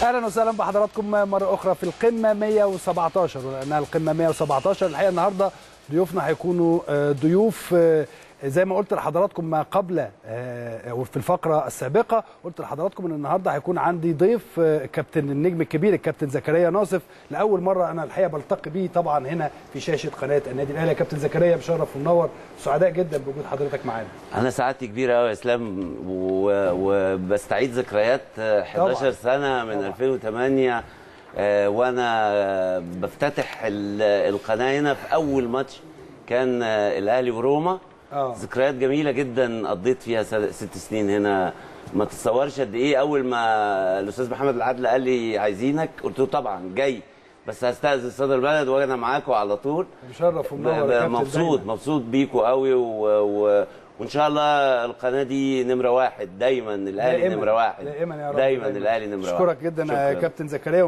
اهلا وسهلا بحضراتكم مره اخرى في القمه 117 ولانها القمه 117 الحقيقه النهارده ضيوفنا هيكونوا ضيوف زي ما قلت لحضراتكم ما قبل وفي الفقره السابقه قلت لحضراتكم ان النهارده هيكون عندي ضيف كابتن النجم الكبير الكابتن زكريا ناصف لاول مره انا الحقيقه بلتقي بيه طبعا هنا في شاشه قناه النادي الاهلي يا كابتن زكريا مشرف ومنور سعداء جدا بوجود حضرتك معانا انا سعادتي كبيره قوي يا اسلام وبستعيد ذكريات 11 طبعا. سنه من طبعا. 2008 وانا بفتتح القناه هنا في اول ماتش كان الاهلي وروما أوه. ذكريات جميله جدا قضيت فيها ست سنين هنا ما تتصورش قد ايه اول ما الاستاذ محمد العدل قال لي عايزينك قلت له طبعا جاي بس هستاذن صدر البلد وانا معاكم على طول مشرف ومنور مبسوط دايما. مبسوط بيكوا قوي و... و... وان شاء الله القناه دي نمره واحد دايما الاهلي نمره واحد دائما يا رب دايما الاهلي نمره واحد اشكرك جدا يا كابتن زكريا